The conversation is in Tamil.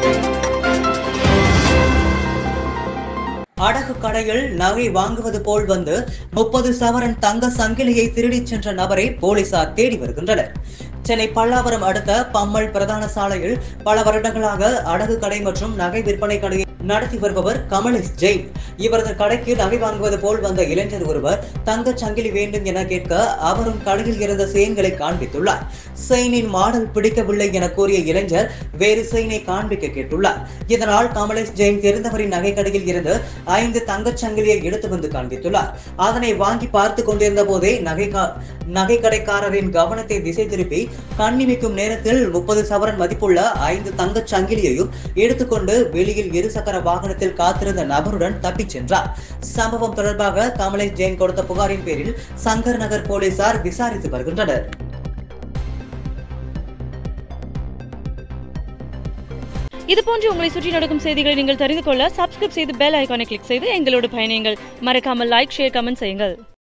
அடகு கடையில் நகை வாங்குவது போல் வந்து முப்பது சவரன் தங்க சங்கிலியை திருடிச் சென்ற நபரை போலீசார் தேடி வருகின்றனர் சென்னை பல்லாவரம் அடுத்த பம்மல் பிரதான சாலையில் பல வருடங்களாக அடகு கடை மற்றும் நகை விற்பனை கடையை நடத்தி வருபவர் கமலேஷ் ஜெயின் இவரது கடைக்கு நகை வாங்குவது போல் வந்த இளைஞர் ஒருவர் தங்கச் சங்கிலி வேண்டும் என கேட்க அவரும் கடையில் இருந்த செயின்களை காண்பித்துள்ளார் செயினின் மாடல் பிடிக்கவில்லை என கூறிய இளைஞர் வேறு செயினை காண்பிக்க கேட்டுள்ளார் இதனால் கமலேஷ் ஜெயின் தெரிந்தவரின் நகை கடையில் இருந்து ஐந்து தங்கச் சங்கிலியை எடுத்து வந்து காண்பித்துள்ளார் அதனை வாங்கி பார்த்து கொண்டிருந்த போதே நகை கா- நகை கடைக்காரரின் கவனத்தை திசை திருப்பி கண்ணிமைக்கும் நேரத்தில் முப்பது சவரன் மதிப்புள்ள ஐந்து தங்கச் சங்கிலியையும் எடுத்துக்கொண்டு வெளியில் இருசக்கர வாகனத்தில் காத்திருந்த நபருடன் தப்பிச் சென்றார் சம்பவம் தொடர்பாக கமலேஷ் ஜெயின் கொடுத்த புகாரின் பேரில் சங்கர் நகர் போலீசார் விசாரித்து வருகின்றனர் இது போன்று உங்களை சுற்றி நடக்கும் செய்திகளை நீங்கள் தெரிந்து கொள்ள சப்ஸ்கிரைப் செய்து பெல் ஐகானை கிளிக் செய்து எங்களோடு பயணியுங்கள் மறக்காமல் லைக் ஷேர் கமெண்ட் செய்யுங்கள்